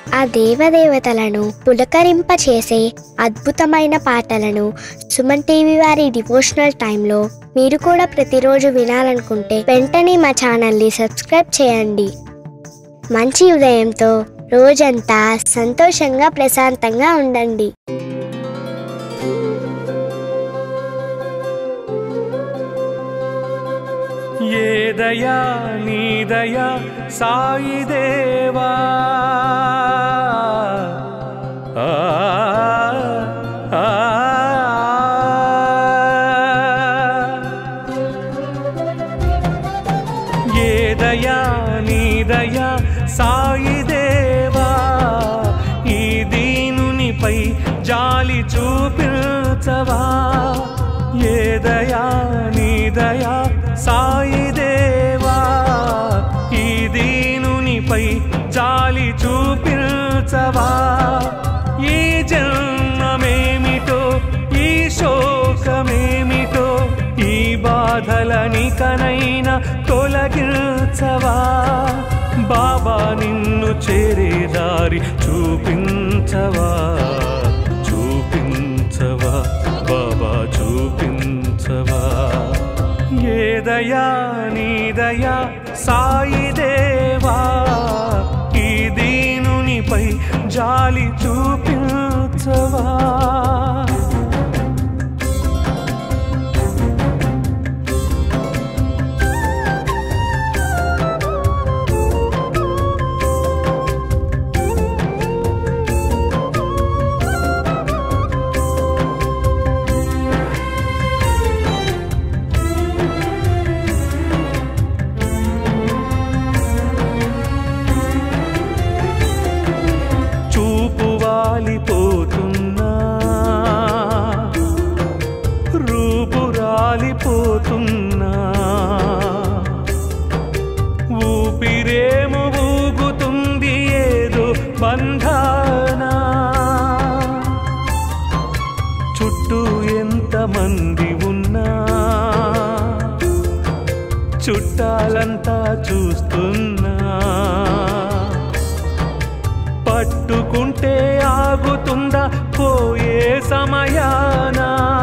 ఆ దేవదేవతలను పులకరింపచేసే అద్భుతమైన పాటలను సుమన్ టీవీ వారి డివోషనల్ టైంలో మీరు కూడా ప్రతిరోజు వినాలనుకుంటే వెంటనే మా ఛానల్ని సబ్స్క్రైబ్ చేయండి మంచి ఉదయంతో రోజంతా సంతోషంగా ప్రశాంతంగా ఉండండి ఏ దయా నీ దయా సాయి దేవా ఆ, ఆ, ఏ దయా నీ దయా సాయి దేవా ఈ దీనునిపై జాలి చూపించవా ఏ దయా నీ దయా సాయి దేవా ఈ దీనునిపై జాలి చూపించవా ఈ జన్మమేమిటో ఈ శోకమేమిటో ఈ బాధలని కనైనా తొలగించవా బాబా నిన్ను చేరే దారి చూపించవా చూపించవా బాబా చూపించవా ఏ దయా నీ దయా సాయి దేవా ఈ దీనునిపై జాలి చూపించవా చూపు వాలిపోతున్నా రూపు రాలిపోతున్నా ఊపిరేమో ఊగుతుంది ఏదో బంధానా చుట్టూ ఎంతమంది ఉన్నా చుట్టాలంతా చూస్తున్నా పట్టుకుంటే ఆగుతుందా పోయే సమయాన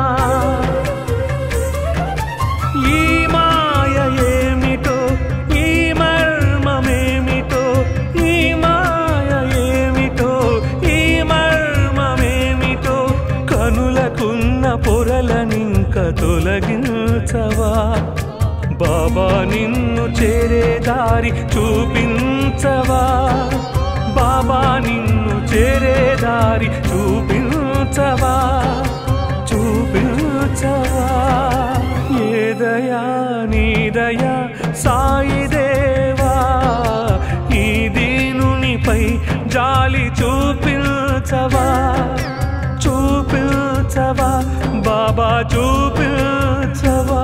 ఈ మాయ ఏమిటో ఈ మర్మమేమిటో ఈ మాయ ఏమిటో ఈ మర్మమేమిటో కనులకున్న పొరలనింక తొలగించవా బాబా నిన్ను చేరే దారి చూపించవా బాబా నిన్ను చేరే దారి చూపించవా చూపించవా ఏ దయా నీ దయా సాయి దేవా ఈ దీనునిపై జాలి చూపించవా చూపించవా బాబా చూపించవా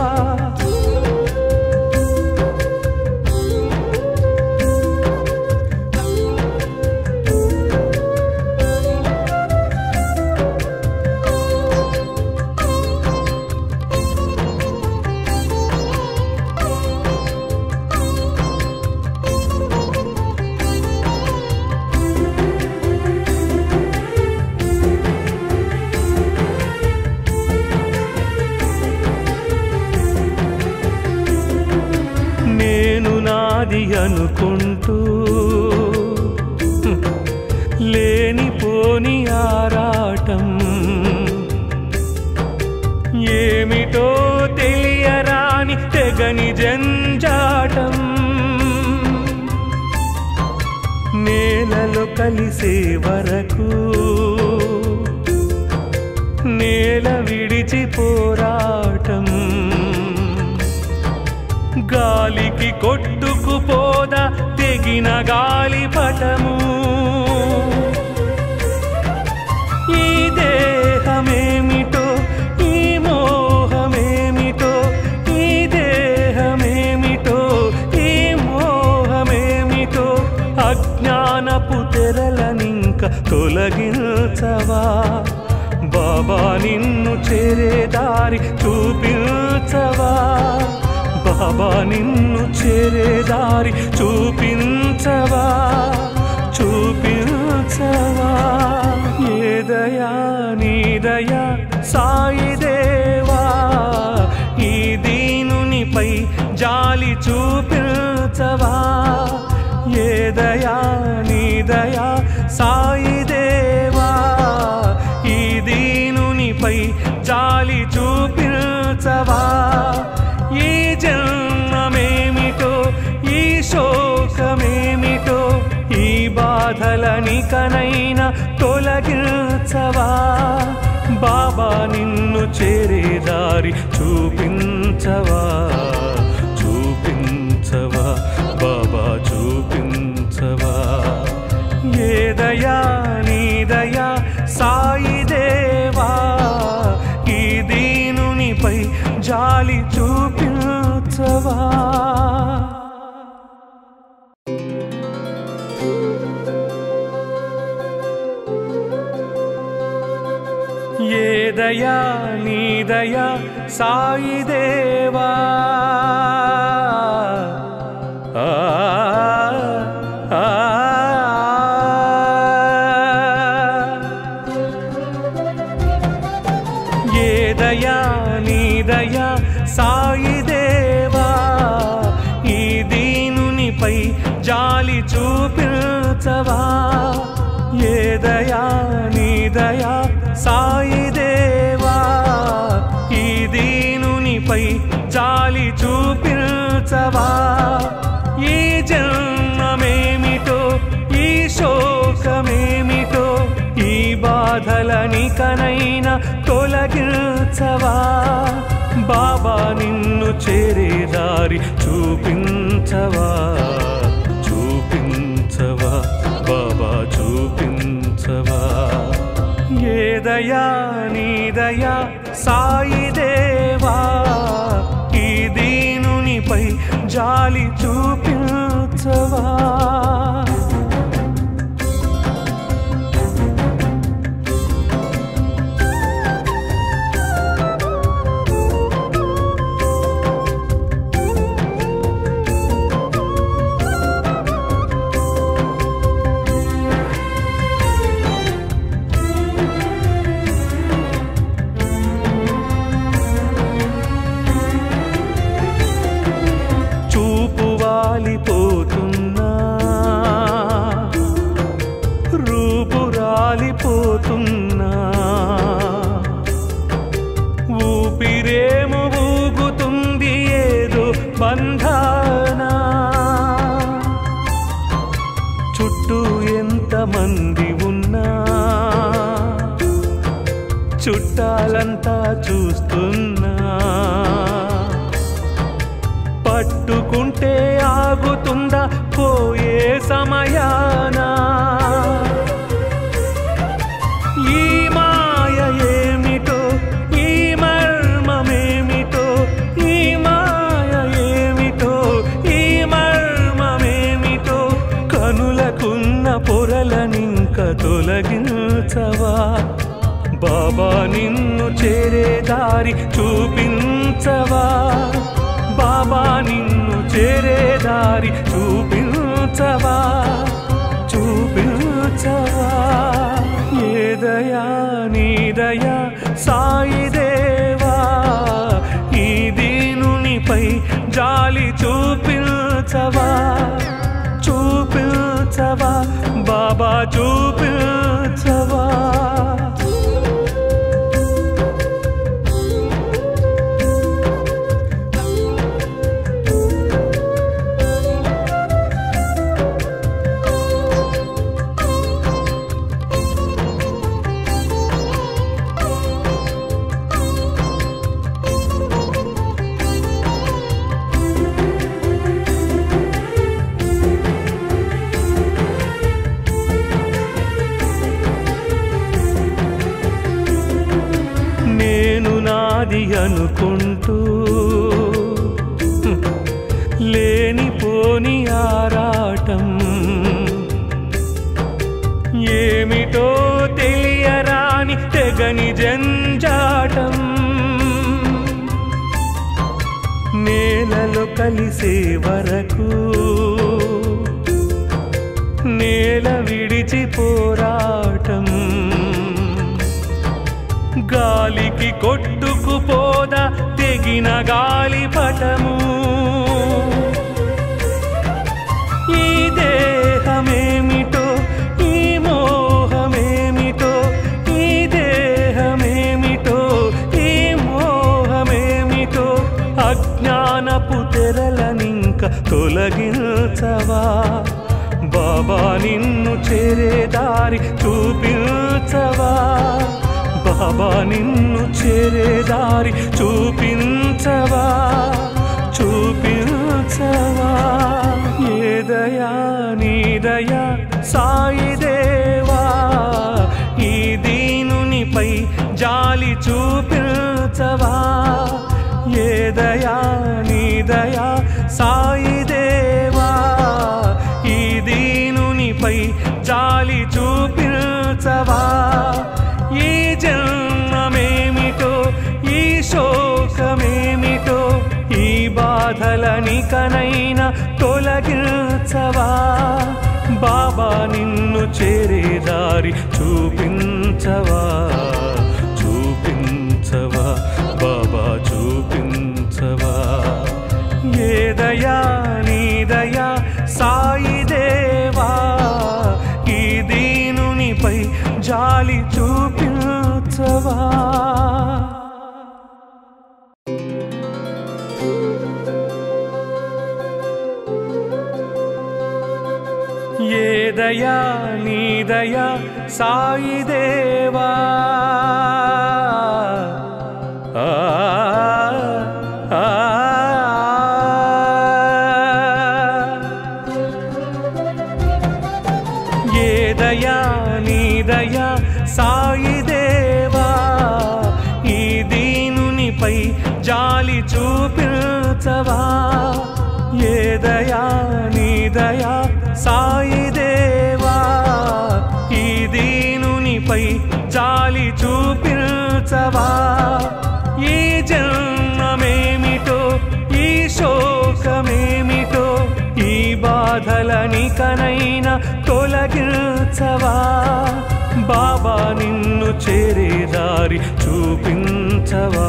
నేను నాది అనుకుంటూ లేనిపోని ఆరాటం ఏమిటో తెలియరాని తెగని జంజాటం నేలలో కలిసే వరకు నేల విడిచి పోరాటం గాలికి కొట్టుకుపోదా తెగిన గాలి పటము ఈ దేహమేమిటో ఈ మోహమేమిటో ఈ దేహమేమిటో ఈ మోహమేమిటో అజ్ఞానపు తెరలనింక తొలగించవా బాబా నిన్ను చేరే దారి చూపించవా బాబా నిన్ను చేరే దారి చూపించవా చూపించవా చూపించవా ఏ దయా నీ దయా సాయి దేవా ఈ దీనునిపై జాలి చూపించవా ఈ జన్మమేమిటో ఈ శోకమేమిటో ఈ బాధలని కనైనా తొలగించవా బాబా నిన్ను చేరే దారి చూపించవా చూపించవా బాబా చూపించవా ఏ దయా నీ దయా సాయి దేవా ఈ దీనునిపై జాలి చూపించవా ఏ దయా నీ దయా సాయి దేవా ఆ, ఆ, ఏ దయా నీ దయా సాయి దేవా ఈ దీనునిపై జాలి చూపించవా ఏ దయా నీ దయా సాయి దేవా ఈ దీనునిపై జాలి చూపించవా ఈ జన్మమేమిటో ఈ శోకమేమిటో ఈ బాధలని కనైనా తొలగించవా బాబా నిన్ను చేరే దారి చూపించవా చూపించవా బాబా చూపించవా ఏ దయా నీ దయా సాయి దేవా ఈ దీనునిపై జాలి చూపించవా చూపు వాలిపోతున్నా రూపు రాలిపోతున్నా ఊపిరేమో ఊగుతుంది ఏదో బంధానా చుట్టూ ఎంతమంది ఉన్నా చుట్టాలంతా చూస్తున్నా పట్టుకుంటే ఆగుతుందా పోయే సమయాన ఈ మాయ ఏమిటో ఈ మర్మమేమిటో ఈ మాయ ఏమిటో ఈ మర్మమేమిటో కనులకున్న పొరలనింక తొలగించవా బాబా నిన్ను చేరే దారి చూపించవా బాబా నిన్ను చేరే దారి చూపించవా చూపించవా ఏ దయా నీ దయా సాయి దేవా ఈ దీనునిపై జాలి చూపించవా చూపించవా బాబా చూపించవా నేను నాది అనుకుంటూ లేనిపోని ఆరాటం ఏమిటో తెలియరాని తెగని జంజాటం నేలలో కలిసే వరకు నేల విడిచి పోరాటం గాలికి కొట్టుకుపోదా తెగిన గాలి పటము స్నేహమేమిటో ఈ మోహమేమిటో ఈ దేహమేమిటో ఈ మోహమేమిటో అజ్ఞానపు తెరలనింక తొలగించవా బాబా నిన్ను చేరే దారి చూపించవా బాబా నిన్ను చేరే దారి చూపించవా చూపించవా ఏదయా నీదయా సాయి దేవా ఈ దీనునిపై జాలి చూపించవా ఏదయా నీదయా సాయి దేవా ఈ దీనునిపై జాలి చూపించవా ఈ జన్మమేమిటో ఈ శోకమేమిటో ఈ బాధలనికనైనా తొలగించవా బాబా నిన్ను చేరే దారి చూపించవా చూపించవా బాబా చూపించవా ఏదయా నీదయా సాయి దేవా ఈ దీనునిపై జాలి చూపించవా ఏదయా నీదయా సాయి దేవా ఆ, ఆ, ఏదయా నీదయా సాయి దేవా ఈ దీనునిపై జాలి చూపించవా ఏదయా నీదయా సాయి దేవా ఈ దీనునిపై జాలి చూపించవా ఈ జన్మమేమిటో ఈ శోకమేమిటో ఈ బాధలనికనైనా తొలగించవా బాబా నిన్ను చేరే దారి చూపించవా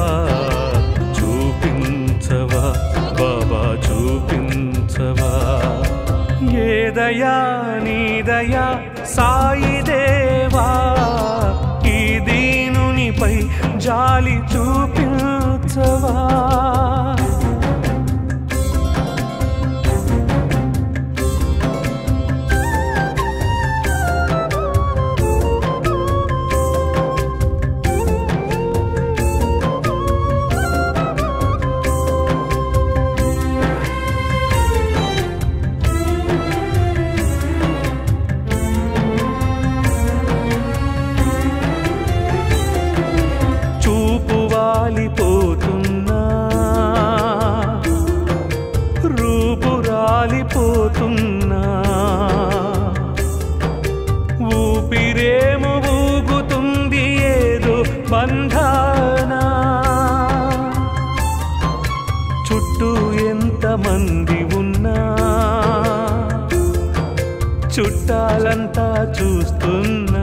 చూపించవా బాబా చూపించవా ఏదయా నీదయా సాయి దేవా ఈ దీనునిపై జాలి చూపించవా చూపు వాలిపోతున్నా రూపు రాలిపోతున్నా ఊపిరేమో ఊగుతుంది ఏదో బంధానా చుట్టూ ఎంతమంది ఉన్నా చుట్టాలంతా చూస్తున్నా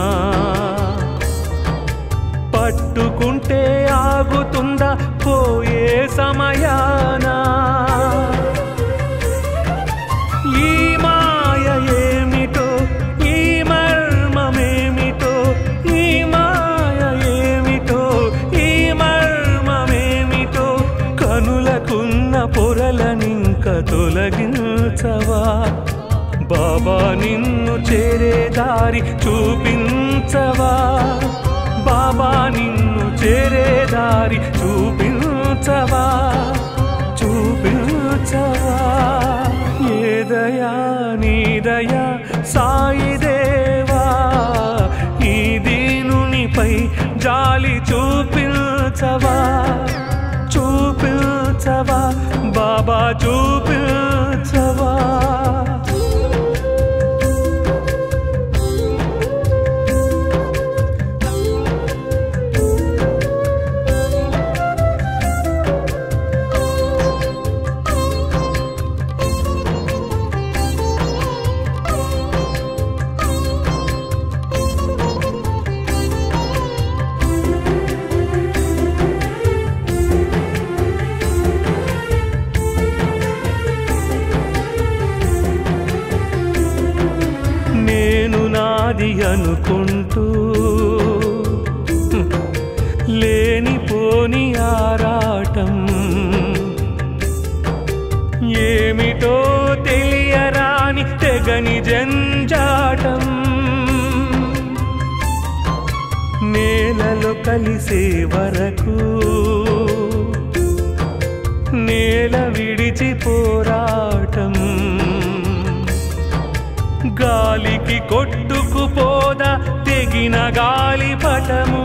పట్టుకుంటే ఆగుతుందా పోయే సమయాన ఈ మాయ ఏమిటో ఈ మర్మమేమిటో ఈ మాయ ఏమిటో ఈ మర్మమేమిటో కనులకున్న పొరలనింక తొలగించవా బాబా నిన్ను చేరే దారి చూపించవా బాబా నిన్ను చేరే దారి చూపించవా చూపించవా ఏదయా నీదయా సాయి దేవా ఈ దీనునిపై జాలి చూపించవా చూపించవా బాబా చూపించవా నాది అనుకుంటూ లేనిపోని ఆరాటం ఏమిటో తెలియరాని తెగని జంజాటం నేలలో కలిసే వరకు నేల విడిచి పోరాటం గాలికి కొట్టుకుపోదా తెగిన గాలిపటము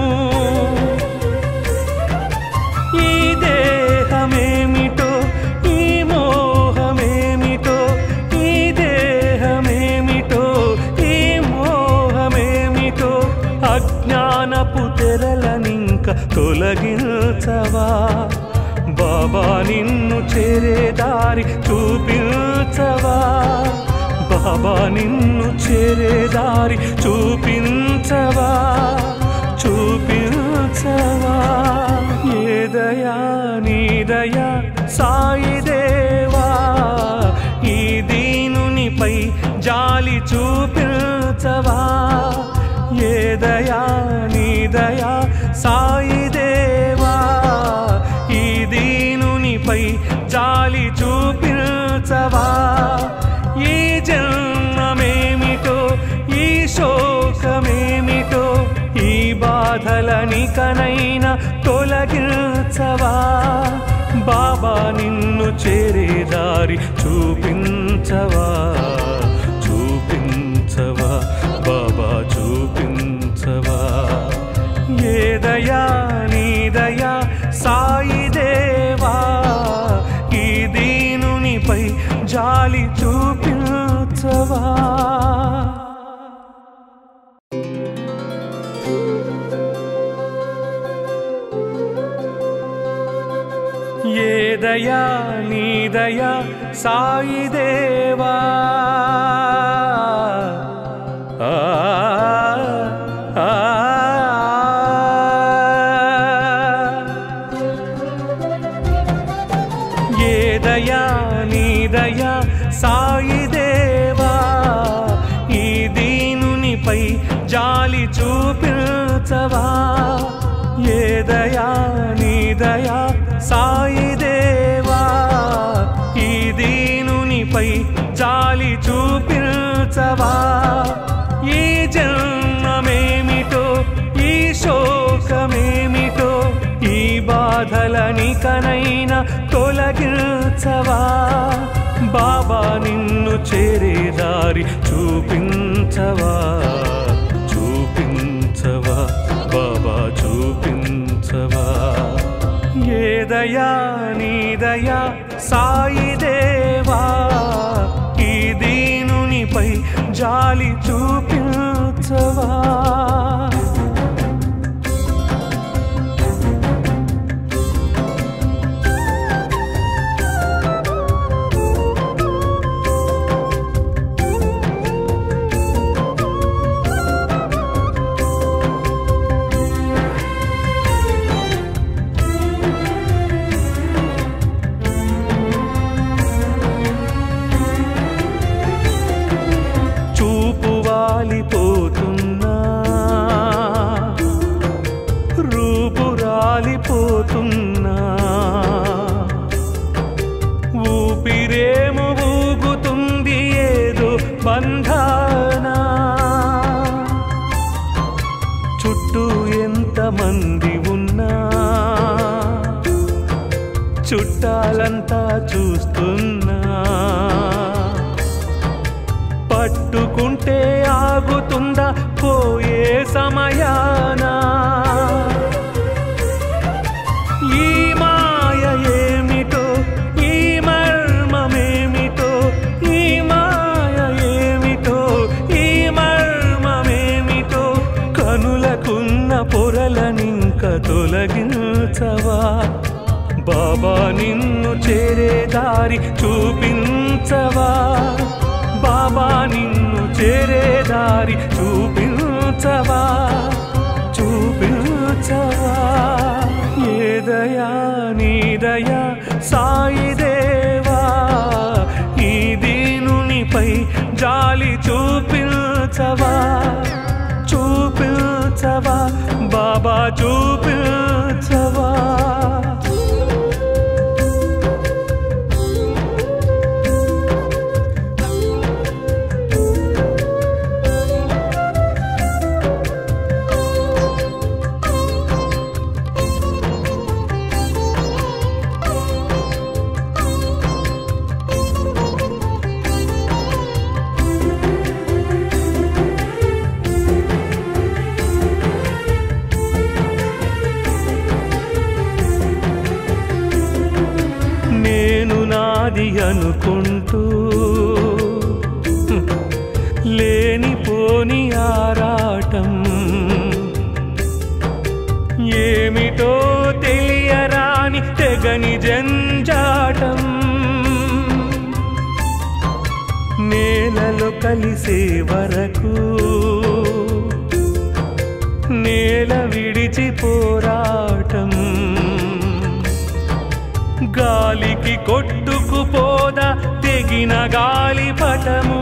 ఈ దేహమేమిటో ఈ మోహమేమిటో ఈ దేహమేమిటో ఈ మోహమేమిటో అజ్ఞానపు తెరలనింక తొలగించవా బాబా నిన్ను చేరే దారి చూపించవా బాబా నిన్ను చేరే దారి చూపించవా చూపించవా ఏదయా నీదయా సాయి దేవా ఈ దీనునిపై జాలి చూపించవా ఏదయా నీదయా సాయి దేవా ఈ దీనునిపై జాలి చూపించవా ఈ జన్మమేమిటో ఈ శోకమేమిటో ఈ బాధలనికనైనా తొలగించవా బాబా నిన్ను చేరే దారి చూపించవా చూపించవా బాబా చూపించవా ఏదయా నీదయా సాయి దేవా ఈ దీనునిపై జాలి చూపించవా ఏదయా నీదయా సాయి దేవా ఆ, ఆ, ఏదయా నీదయా సాయి దేవా ఈ దీనునిపై జాలి చూపించవా ఏదయా నీదయా సాయి దేవా ఈ దీనునిపై జాలి చూపించవా ఈ జన్మమేమిటో ఈ శోకమేమిటో ఈ బాధలనికనైనా తొలగించవా బాబా నిన్ను చేరే దారి చూపించవా చూపించవా బాబా చూపించవా ఏదయా నీదయా సాయి దేవా ఈ దీనునిపై జాలి చూపించవా చూపు వాలిపోతున్నా రూపు రాలిపోతున్నా ఊపిరేమో ఊగుతుంది ఏదో బంధానా చుట్టూ ఎంతమంది ఉన్నా చుట్టాలంతా చూస్తున్నా పట్టుకుంటే ఆగుతుందా పోయే సమయాన ఈ మాయ ఏమిటో ఈ మర్మమేమిటో ఈ మాయ ఏమిటో ఈ మర్మమేమిటో కనులకున్న పొరలనింక తొలగించవా బాబా నిన్ను చేరే దారి చూపించవా బాబా నిన్ను చేరే దారి చూపించవా చూపించవా ఏదయా నీదయా సాయి దేవా ఈ దీనునిపై జాలి చూపించవా చూపించవా చూపించవా బాబా చూపించవా నేను నాది అనుకుంటూ లేనిపోని ఆరాటం ఏమిటో తెలియరాని తెగని జంజాటం నేలలో కలిసే వరకు నేల విడిచి పోరాటం గాలికి కొట్టుకుపోదా తెగిన గాలి పటము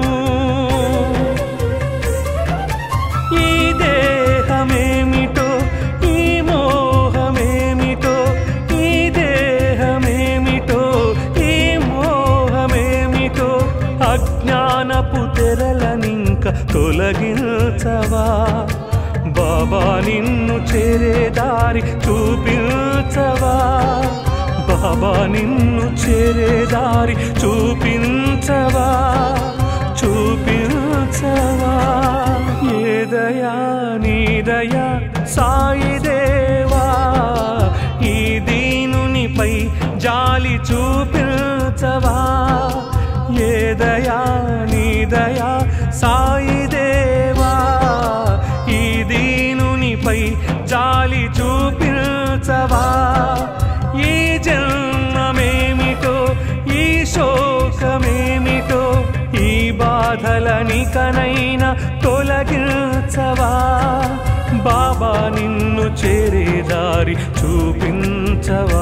ఈ దేహమేమిటో ఈ మోహమేమిటో ఈ దేహమేమిటో ఈ మోహమేమిటో అజ్ఞానపు తెరలనింక తొలగించవా బాబా నిన్ను చేరే దారి చూపించవా బాబా నిన్ను చేరే దారి చూపించవా చూపించవా ఏదయా నీదయా సాయి దేవా ఈ దీనునిపై జాలి చూపించవా ఏదయా నీదయా సాయి దేవా ఈ దీనునిపై జాలి చూపించవా ఈ జన్మమేమిటో ఈ శోకమేమిటో ఈ బాధలనికనైనా తొలగించవా బాబా నిన్ను చేరే దారి చూపించవా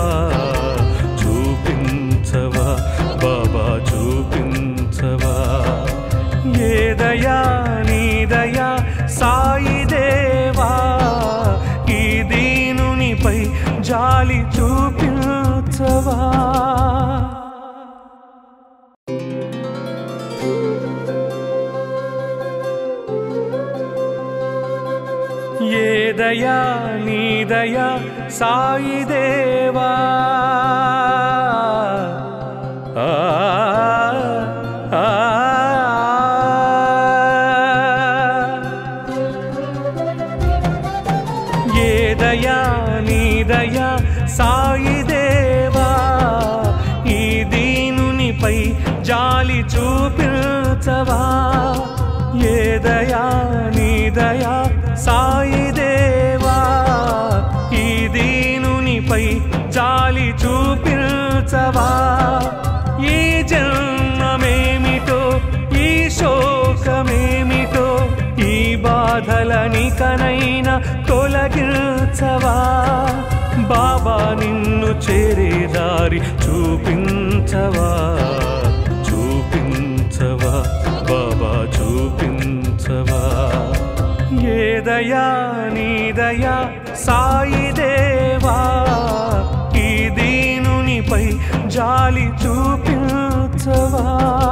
చూపించవా బాబా చూపించవా ఏదయా నీదయా సాయి దేవా ఈ దీనునిపై జాలి చూపించవా ఏదయా నీదయా సాయి దేవా ఆ, ఆ, ఏదయా నీదయా సాయి దేవా ఈ దీనునిపై జాలి చూపించవా ఏదయా నీదయా సాయి దేవా ఈ దీనునిపై జాలి చూపించవా ఈ జన్మమేమిటో ఈ శోకమేమిటో ఈ బాధలనికనైనా తొలగించవా బాబా నిన్ను చేరే దారి చూపించవా చూపించవా బాబా చూపించవా ఏదయా నీదయా సాయి దేవా ఈ దీనునిపై జాలి చూపించవా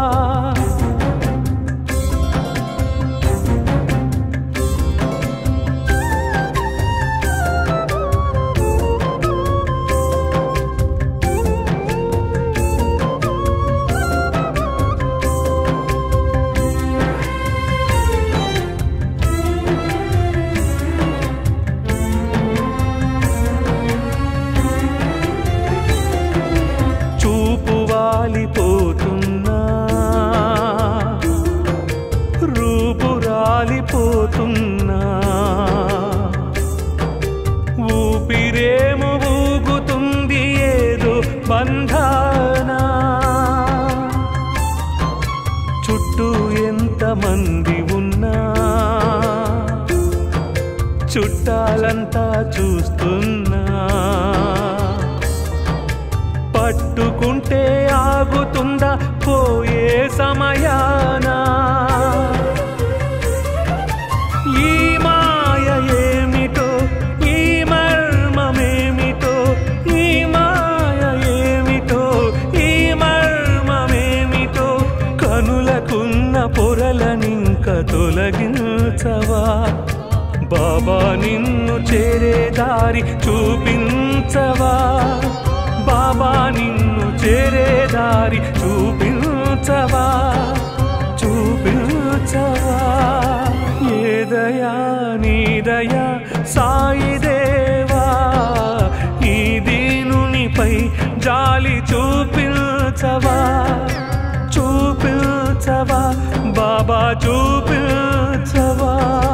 చూపు వాలిపోతున్నా రూపు రాలిపోతున్నా ఊపిరేమో ఊగుతుంది ఏదో బంధానా చుట్టూ ఎంతమంది ఉన్నా చుట్టాలంతా చూస్తున్నా పట్టుకుంటే ఆగుతుందా పోయే సమయాన తొలగించవా బాబా నిన్ను చేరే దారి చూపించవా బాబా నిన్ను చేరే దారి చూపించవా చూపించవా ఏదయా నీదయా సాయిదేవా ఈ దీనునిపై జాలి చూపించవా చూపించవా బాబా చూపించవా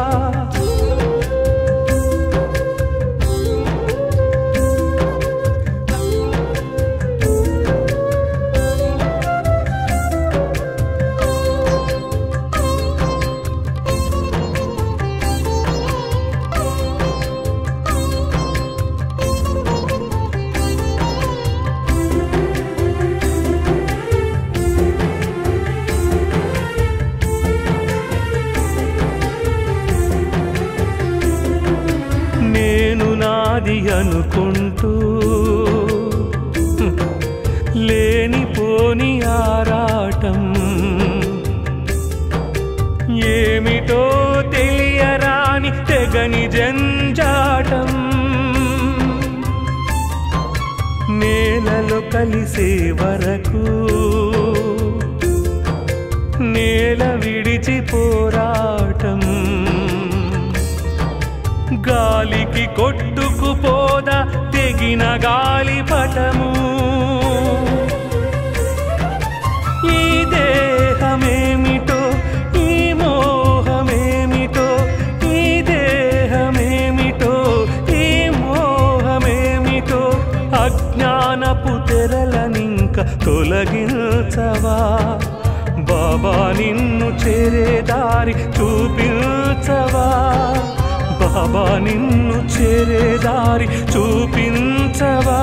నేను నాది అనుకుంటూ లేనిపోని ఆరాటం ఏమిటో తెలియరాని తెగని జంజాటం నేలలో కలిసే వరకు నేల విడిచి పోరాటం గాలికి కొట్టుకుపోదా తెగిన గాలి పటము ఈ దేహమేమిటో ఈ మోహమేమిటో ఈ దేహమేమిటో ఈ మోహమేమిటో అజ్ఞానపు తెరలనింక తొలగించవా బాబా నిన్ను చేరే దారి చూపించవా బాబా నిన్ను చేరే దారి చూపించవా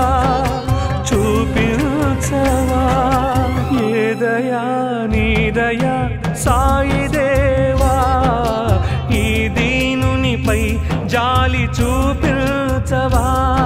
చూపించవా ఏదయా నీదయా సాయిదేవా ఈ దీనునిపై జాలి చూపించవా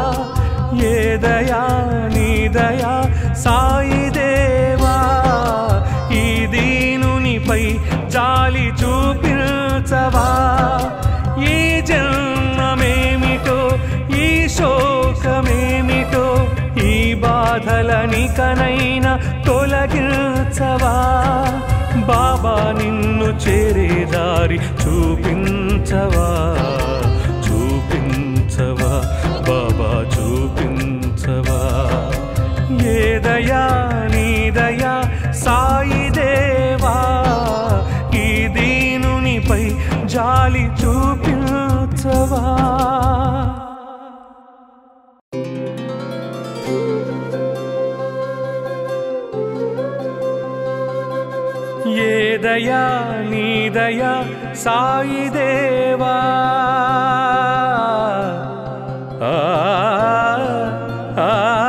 ఏదయా నీదయా సాయిదేవా ఈ దీనునిపై జాలి చూపించవా ఈ జన్మమేమిటో ఈ శోకమేమిటో ఈ బాధలనికనైనా తొలగించవా బాబా నిన్ను చేరే దారి చూపించవా చూపించవా బాబా చూపించవా ఏదయా నీదయా సాయిదేవా ఈ దీనునిపై జాలి చూపించవా ఏదయా నీదయా సాయిదేవా ఆ, ఆ,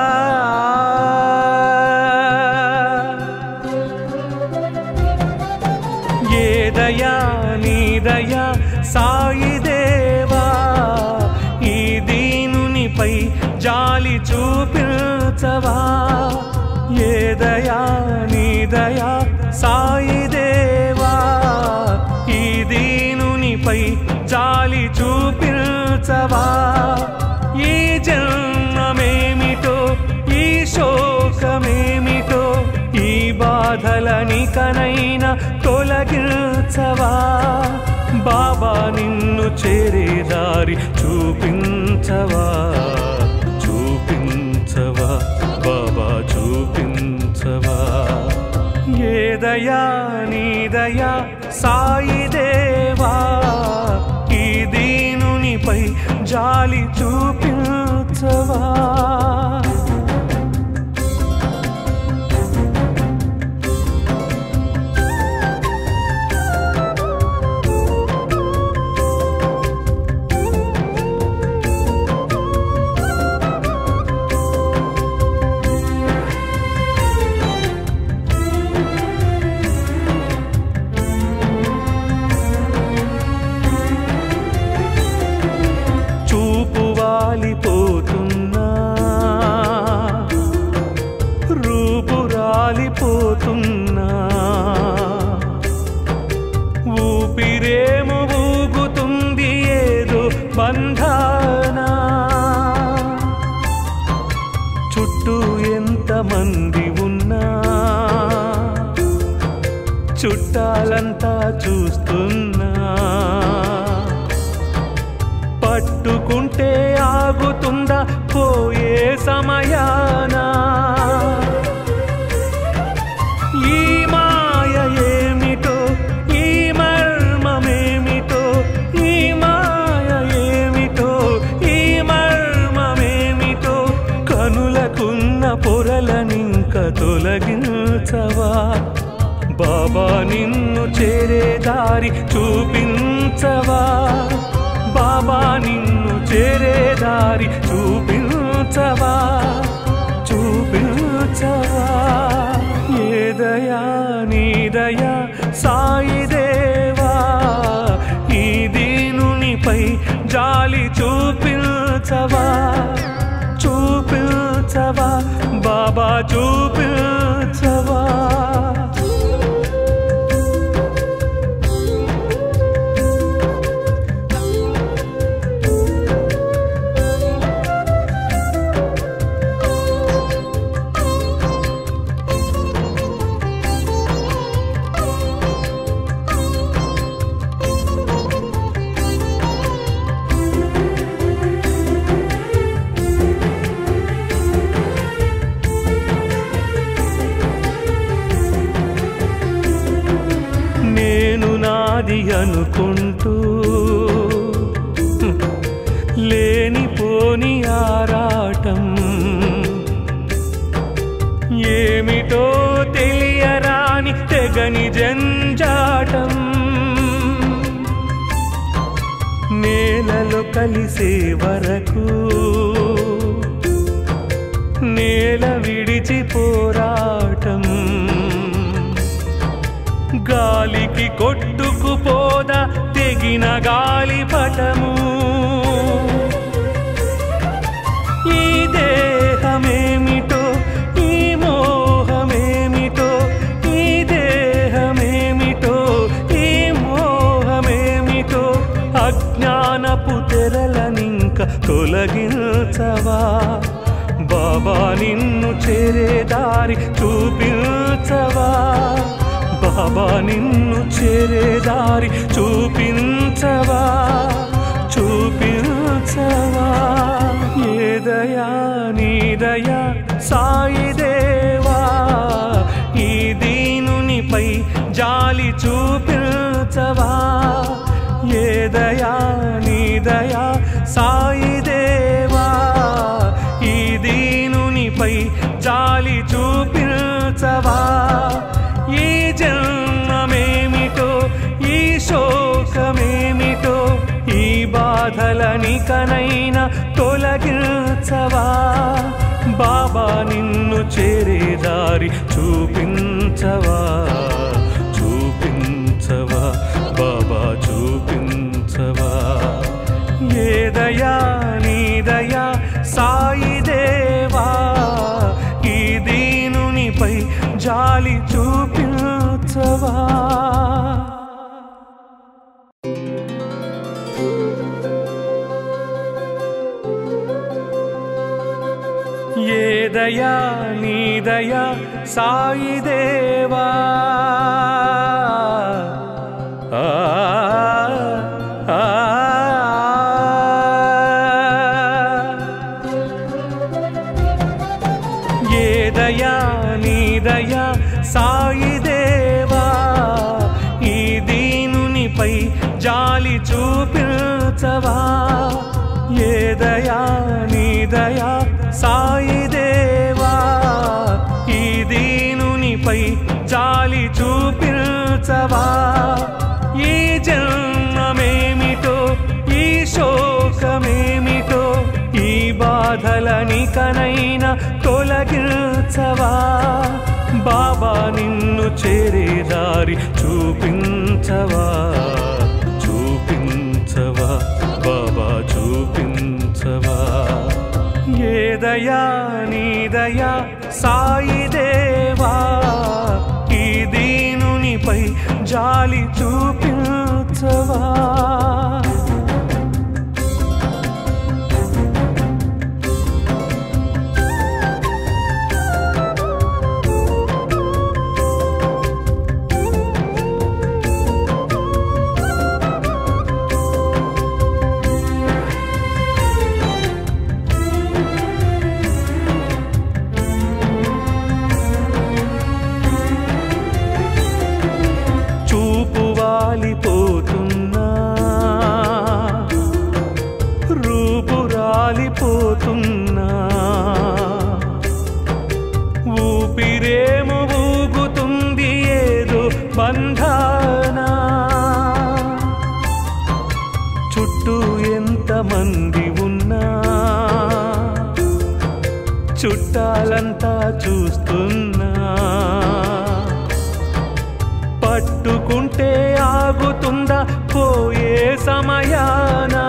ఏదయా నీదయా సాయిదేవా ఈ దీనునిపై జాలి చూపించవా ఏదయా నీదయా సాయిదేవా ఈ దీనునిపై జాలి చూపించవా ఈ జన్మమేమిటో ఈ శోకమేమిటో ఈ బాధలనికనైనా తొలగించవా బాబా నిన్ను చేరే దారి చూపించవా చూపించవా బాబా చూపించవా ఏదయా నీదయా సాయిదేవా ఈ దీనునిపై జాలి చూపించవా ఊపిరేము ఊగుతుంది ఏదో బంధానా చుట్టూ ఎంతమంది ఉన్నా చుట్టాలంతా చూస్తున్నా పట్టుకుంటే ఆగుతుందా పోయే సమయానా ఈ మాయ ఏమిటో ఈ మర్మమేమిటో ఈ మాయ ఏమిటో ఈ మర్మమేమిటో కనులకున్న పొరలనింక తొలగించవా బాబా నిన్ను చేరే దారి చూపించవా బాబా నిన్ను చేరే దారి చూపించవా చూపించవా ఏదయా నీదయా సాయిదేవా ఈ దీనునిపై జాలి చూపించవా చూపించవా బాబా చూపించవా నేను నాది అనుకుంటూ లేనిపోని ఆరాటం ఏమిటో తెలియరాని తెగని జంజాటం నేలలో కలిసే వరకు నేల విడిచి పోరాటం గాలికి కొట్టుకుపోదా తెగిన గాలి పటము ఈ దేహమేమిటో ఈ మోహమేమిటో ఈ దేహమేమిటో ఈ మోహమేమిటో అజ్ఞానపు తెరలనింక తొలగించవా బాబా నిన్ను చేరే దారి చూపించవా బాబా నిన్ను చేరే దారి చూపించవా చూపించవా ఏదయా నీదయా సాయిదేవా ఈ దీనునిపై జాలి చూపించవా ఏదయా నీదయా సాయిదేవా ఈ దీనునిపై జాలి చూపించవా ఈ జన్మమేమిటో ఈ శోకమేమిటో ఈ బాధలనికనైనా తొలగించవా బాబా నిన్ను చేరే దారి చూపించవా చూపించవా బాబా చూపించవా ఏదయా నీదయా సాయిదేవా ఈ దీనునిపై జాలి చూపించవా ఏదయా నీదయా సాయిదేవా ఆ, ఆ, ఏదయా నీదయా సాయిదేవా ఈ దీనునిపై జాలి చూపించవా ఏదయా నీదయా సాయిదేవా ఈ దీనునిపై జాలి చూపించవా ఈ జన్మమేమిటో ఈ శోకమేమిటో ఈ బాధలనికనైనా తొలగించవా బాబా నిన్ను చేరే దారి చూపించవా చూపించవా బాబా చూపించవా ఏదయా నీదయా సాయిదేవా ఈ దీనునిపై జాలి చూపించవా మంది ఉన్నా చుట్టాలంతా చూస్తున్నా పట్టుకుంటే ఆగుతుందా పోయే సమయానా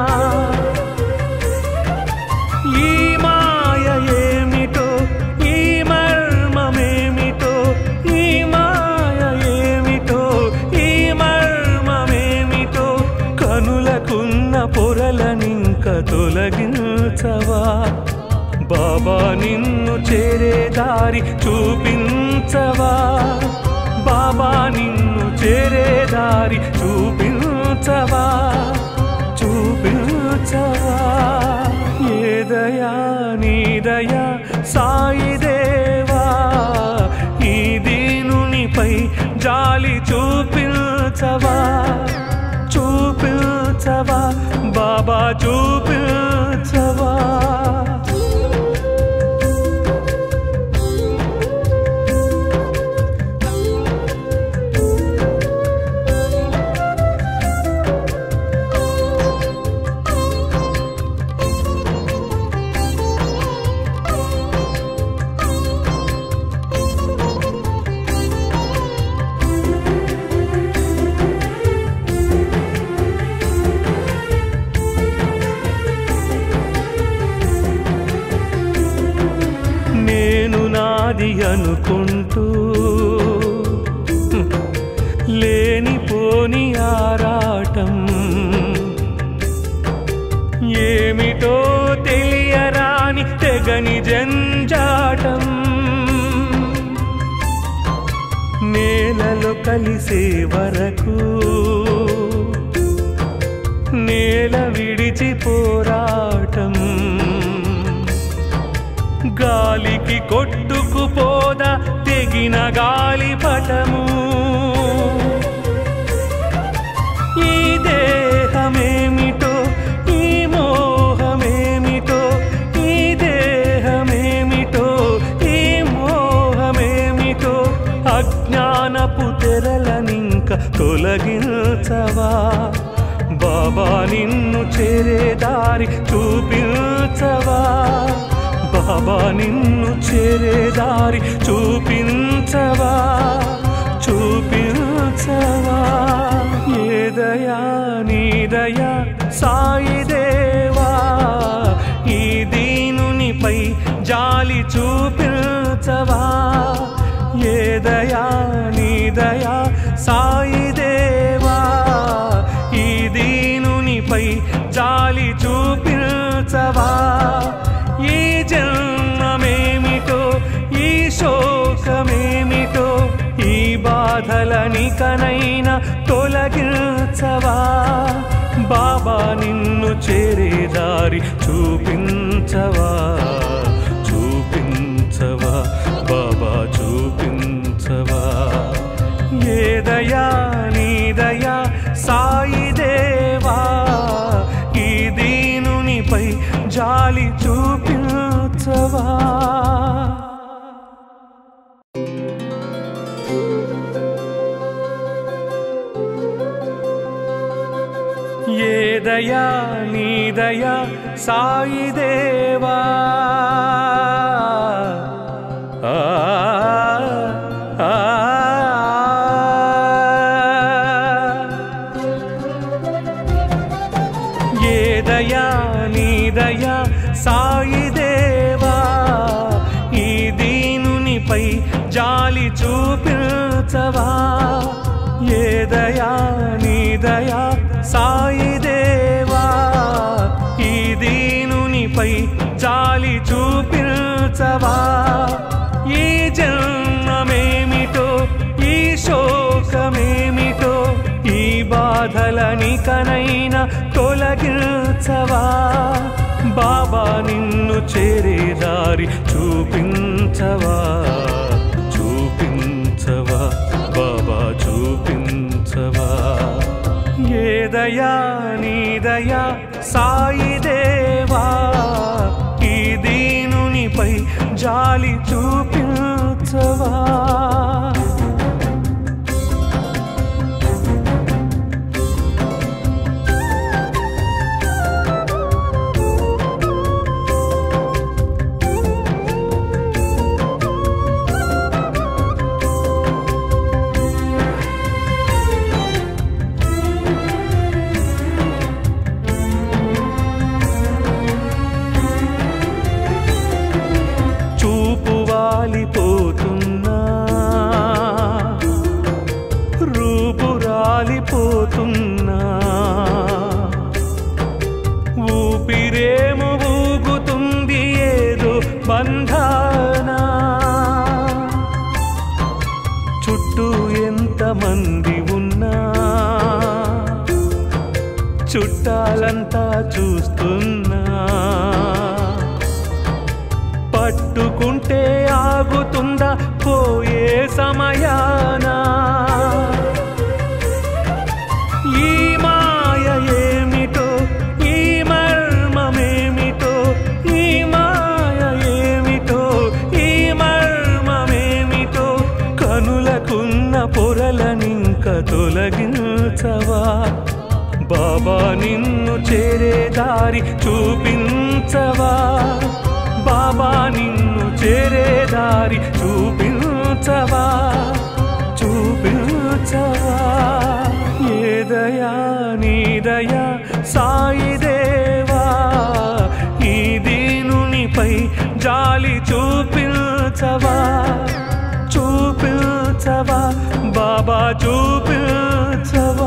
ఈ మాయ ఏమిటో ఈ మర్మమేమిటో ఈ మాయ ఏమిటో ఈ మర్మమేమిటో కనులకున్న పొరలనింక తొలగించవా బాబా నిన్ను చేరే దారి చూపించవా బాబా నిన్ను చేరే దారి చూపించవా చూపించవా ఏదయా నీదయా సాయిదేవా ఈ దీనునిపై జాలి చూపించవా చూపించవా బాబా చూపించవా నేను నాది అనుకుంటూ లేనిపోని ఆరాటం ఏమిటో తెలియరాని తెగని జంజాటం నేలలో కలిసే వరకు నేల విడిచి పోరాటం గాలికి కొట్టుకుపోదా తెగిన గాలి పటము ఈ దేహమేమిటో ఈ మోహమేమిటో ఈ దేహమేమిటో ఈ మోహమేమిటో అజ్ఞానపు తెరలనింక తొలగించవా బాబా నిన్ను చేరే దారి చూపించవా బాబా నిన్ను చేరే దారి చూపించవా చూపించవా ఏదయా నీదయా సాయిదేవా ఈ దీనునిపై జాలి చూపించవా ఏదయా నీదయా సాయిదేవా ఈ దీనునిపై జాలి చూపించవా ఈ జన్మమేమిటో ఈ శోకమేమిటో ఈ బాధలనికనైనా తొలగించవా బాబా నిన్ను చేరే దారి చూపించవా చూపించవా బాబా చూపించవా ఏదయా నీదయా సాయిదేవా ఈ దీనునిపై జాలి చూపించవా ఏదయా నీదయా సాయిదేవా ఆ, ఆ, ఏదయా నీదయా సాయిదేవా ఈ దీనునిపై జాలి చూపించవా ఏదయా నీదయా సాయిదేవా ఈ దీనునిపై జాలి చూపించవా ఈ జన్మమేమిటో ఈ శోకమేమిటో ఈ బాధలనికనైనా తొలగించవా బాబా నిన్ను చేరే దారి చూపించవా చూపించవా బాబా చూపించవా ఏదయా నీదయా సాయిదేవా ఈ దీనునిపై జాలి చూపించవా చుట్టాలంతా చూస్తున్నా పట్టుకుంటే ఆగుతుందా పోయే సమయానా ఈ మాయ ఏమిటో ఈ మర్మమేమిటో ఈ మాయ ఏమిటో ఈ మర్మమేమిటో కనులకున్న పొరలనింక తొలగించవా బాబా నిన్ను చేరే దారి చూపించవా బాబా నిన్ను చేరే దారి చూపించవా చూపించవా ఏదయా నీదయా సాయిదేవా ఈ దీనునిపై జాలి చూపించవా చూపించవా బాబా చూపించవా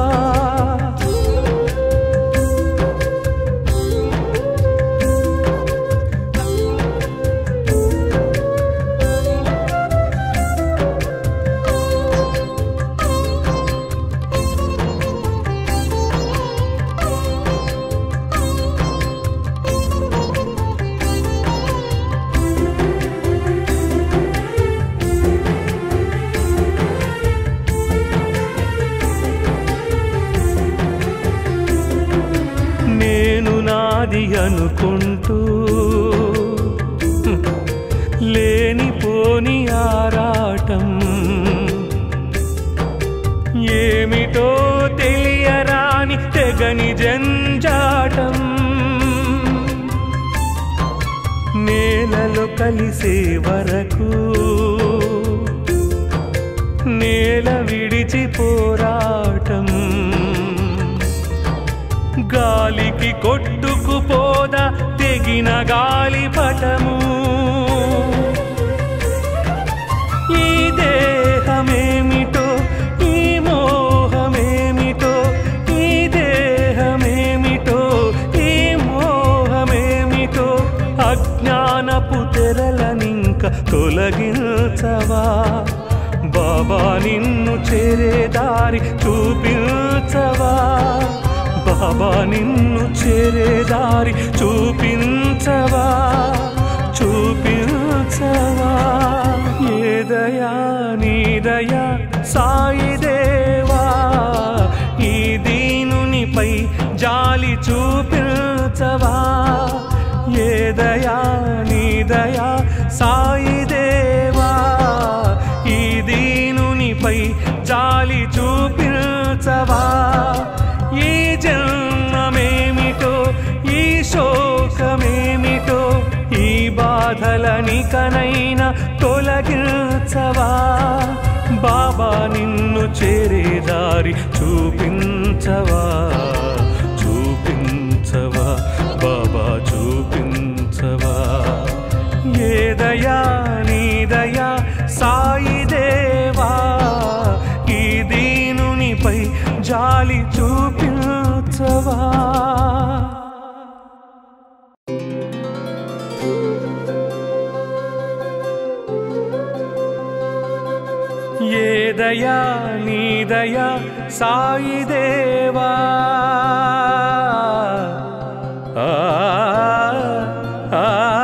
నేను నాది అనుకుంటూ లేనిపోని ఆరాటం ఏమిటో తెలియరాని తెగని జంజాటం నేలలో కలిసే వరకు నేల విడిచి పోరాటం గాలికి కొట్టుకుపోదా తెగిన గాలి పటము ఈ దేహమేమిటో ఈ మోహమేమిటో ఈ దేహమేమిటో ఈ మోహమేమిటో అజ్ఞానపు తెరలనింక తొలగించవా బాబా నిన్ను చేరే దారి చూపించవా బాబా నిన్ను చేరే దారి చూపించవా చూపించవా ఏదయా నీదయా సాయిదేవా ఈ దీనునిపై జాలి చూపించవా ఏదయా నీదయా సాయిదేవా ఈ దీనునిపై జాలి చూపించవా ఈ జన్మమేమిటో ఈ శోకమేమిటో ఈ బాధలనికనైనా తొలగించవా బాబా నిన్ను చేరే దారి చూపించవా చూపించవా బాబా చూపించవా ఏదయా నీదయా సాయిదేవా ఈ దీనునిపై జాలి చూపించవా ఏదయా నీదయా సాయిదేవా ఆ, ఆ,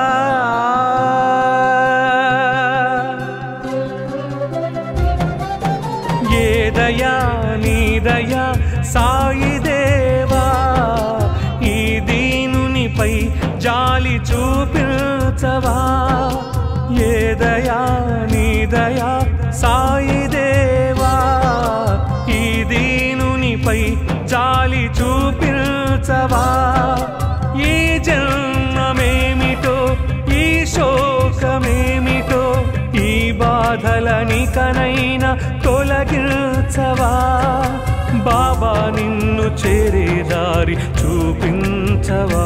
ఏదయా నీదయా సాయిదేవా ఈ దీనునిపై జాలి చూపించవా ఏదయా నీదయా సాయిదేవా ఈ దీనునిపై జాలి చూపించవా ఈ జన్మమేమిటో ఈ శోకమేమిటో ఈ బాధలనికనైనా తొలగించవా బాబా నిన్ను చేరే దారి చూపించవా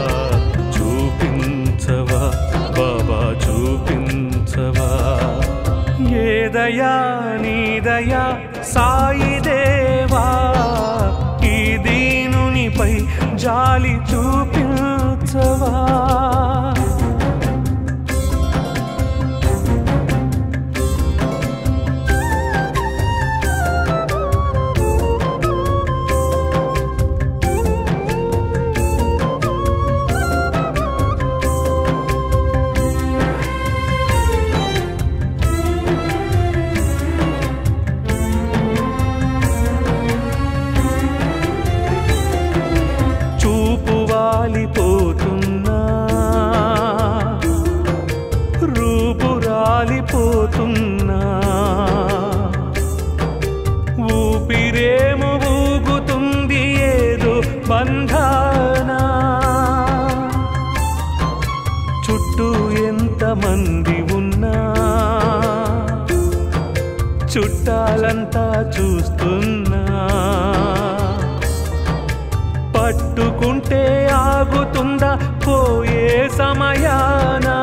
చూపించవా బాబా చూపించవా ఏదయా నీదయా సాయిదేవా ఈ దీనునిపై జాలి చూపించవా మంది ఉన్నా చుట్టాలంతా చూస్తున్నా పట్టుకుంటే ఆగుతుందా పోయే సమయానా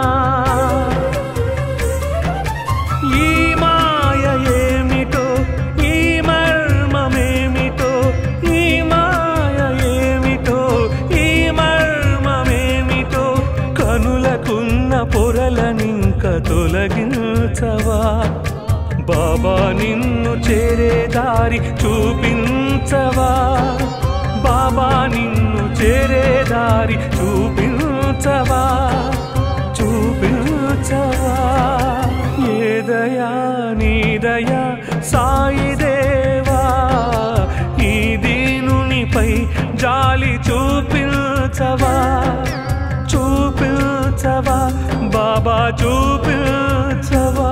ఈ మాయ ఏమిటో ఈ మర్మమేమిటో ఈ మాయ ఏమిటో ఈ మర్మమేమిటో కనులకున్న పొరలనింక తొలగించవా బాబా నిన్ను చేరే దారి చూపించవా బాబా నిన్ను చేరే దారి చూపించవా చూపించవా ఏదయా నీదయా సాయిదేవా ఈ దీనునిపై జాలి చూపించవా చూపించవా బాబా చూపించవా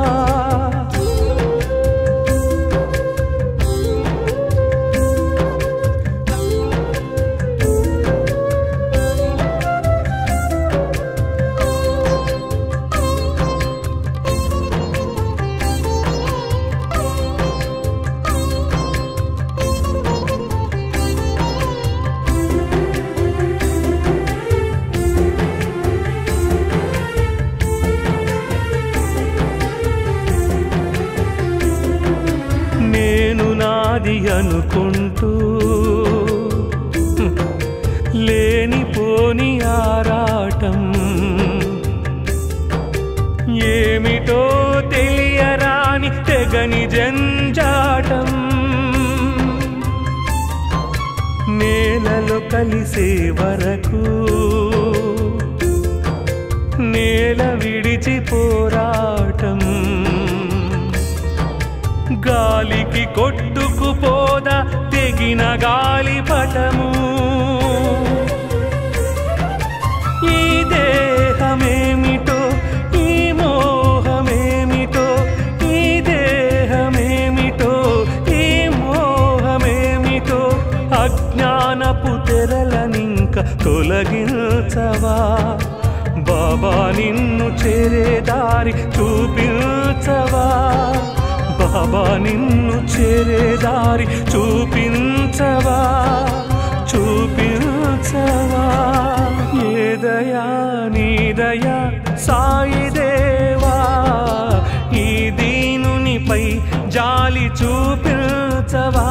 నేను నాది అనుకుంటూ లేనిపోని ఆరాటం ఏమిటో తెలియరాని తెగని జంజాటం నేలలో కలిసే వరకు నేల విడిచి పోరాటం గాలికి కొట్టుకుపోదా తెగిన గాలి పటము ఈ దేహమేమిటో ఈ మోహమేమిటో ఈ దేహమేమిటో ఈ మోహమేమిటో అజ్ఞానపు తెరలనింక తొలగించవా బాబా నిన్ను చేరే దారి చూపించవా బాబా నిన్ను చేరే దారి చూపించవా చూపించవా ఏదయా నీదయా సాయిదేవా ఈ దీనునిపై జాలి చూపించవా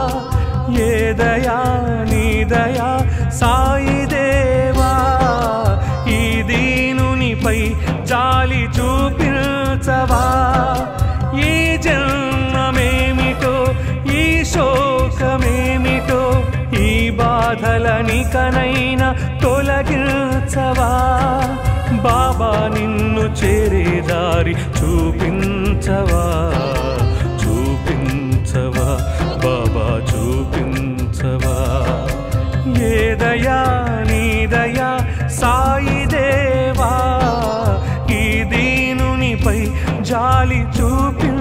ఏదయా నీదయా సాయిదేవా ఈ దీనునిపై జాలి చూపించవా ఈ జన్మమేమిటో ఈ శోకమేమిటో ఈ బాధలనికనైనా తొలగించవా బాబా నిన్ను చేరే దారి చూపించవా చూపించవా బాబా చూపించవా ఏదయా నీదయా సాయిదేవా ఈ దీనునిపై జాలి చూపించవా